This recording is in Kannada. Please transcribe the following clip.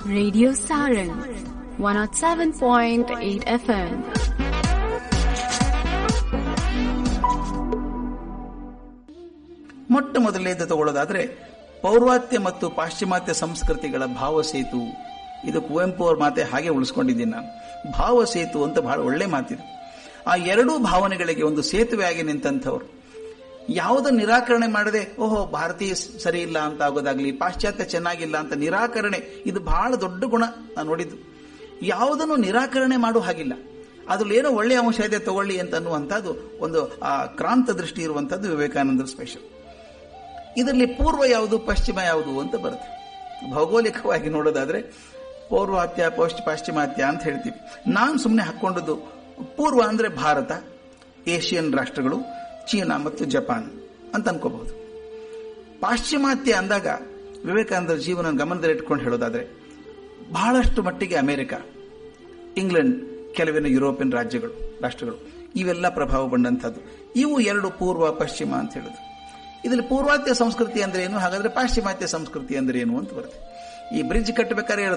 Radio Saran 107.8 FM. ಮೊಟ್ಟ ಮೊದಲನೇದು ತಗೊಳ್ಳೋದಾದ್ರೆ ಪೌರ್ವಾತ್ಯ ಮತ್ತು ಪಾಶ್ಚಿಮಾತ್ಯ ಸಂಸ್ಕೃತಿಗಳ ಭಾವಸೇತು ಇದು ಕುವೆಂಪು ಅವ್ರ ಮಾತೆ ಹಾಗೆ ಉಳಿಸ್ಕೊಂಡಿದ್ದೀನಿ ನಾನು ಭಾವಸೇತು ಅಂತ ಬಹಳ ಒಳ್ಳೆ ಮಾತಿದೆ ಆ ಎರಡೂ ಭಾವನೆಗಳಿಗೆ ಒಂದು ಸೇತುವೆಯಾಗಿ ನಿಂತಂಥವ್ರು ಯಾವುದ ನಿರಾಕರಣೆ ಮಾಡದೆ ಓಹೋ ಭಾರತೀಯ ಸರಿ ಇಲ್ಲ ಅಂತ ಆಗೋದಾಗ್ಲಿ ಪಾಶ್ಚಾತ್ಯ ಚೆನ್ನಾಗಿಲ್ಲ ಅಂತ ನಿರಾಕರಣೆ ಇದು ಬಹಳ ದೊಡ್ಡ ಗುಣ ನಾನು ನೋಡಿದ್ದು ಯಾವುದನ್ನು ನಿರಾಕರಣೆ ಮಾಡೋ ಹಾಗಿಲ್ಲ ಅದ್ರಲ್ಲಿ ಏನೋ ಒಳ್ಳೆಯ ಅಂಶ ಇದೆ ತಗೊಳ್ಳಿ ಅಂತ ಅನ್ನುವಂಥದ್ದು ಒಂದು ಆ ಕ್ರಾಂತ ದೃಷ್ಟಿ ಇರುವಂಥದ್ದು ವಿವೇಕಾನಂದರ ಸ್ಪೆಷಲ್ ಇದರಲ್ಲಿ ಪೂರ್ವ ಯಾವುದು ಪಶ್ಚಿಮ ಯಾವುದು ಅಂತ ಬರುತ್ತೆ ಭೌಗೋಳಿಕವಾಗಿ ನೋಡೋದಾದ್ರೆ ಪೌರ್ವಾತ್ಯ ಪೌಷ್ಟಿ ಪಾಶ್ಚಿಮಾತ್ಯ ಅಂತ ಹೇಳ್ತೀವಿ ನಾನು ಸುಮ್ಮನೆ ಹಾಕೊಂಡದ್ದು ಪೂರ್ವ ಅಂದ್ರೆ ಭಾರತ ಏಷ್ಯನ್ ರಾಷ್ಟ್ರಗಳು ಚೀನಾ ಮತ್ತು ಜಪಾನ್ ಅಂತ ಅನ್ಕೋಬಹುದು ಪಾಶ್ಚಿಮಾತ್ಯ ಅಂದಾಗ ವಿವೇಕಾನಂದರ ಜೀವನ ಗಮನದಲ್ಲಿ ಇಟ್ಕೊಂಡು ಹೇಳೋದಾದ್ರೆ ಬಹಳಷ್ಟು ಮಟ್ಟಿಗೆ ಅಮೆರಿಕ ಇಂಗ್ಲೆಂಡ್ ಕೆಲವಿನ ಯುರೋಪಿಯನ್ ರಾಜ್ಯಗಳು ರಾಷ್ಟ್ರಗಳು ಇವೆಲ್ಲ ಪ್ರಭಾವಗೊಂಡಂಥದ್ದು ಇವು ಎರಡು ಪೂರ್ವ ಪಶ್ಚಿಮ ಅಂತ ಹೇಳುದು ಇದರಲ್ಲಿ ಪೂರ್ವಾತ್ಯ ಸಂಸ್ಕೃತಿ ಅಂದ್ರೆ ಏನು ಹಾಗಾದ್ರೆ ಪಾಶ್ಚಿಮಾತ್ಯ ಸಂಸ್ಕೃತಿ ಅಂದ್ರೆ ಏನು ಅಂತ ಬರುತ್ತೆ ಈ ಬ್ರಿಡ್ಜ್ ಕಟ್ಟಬೇಕಾದ್ರೆ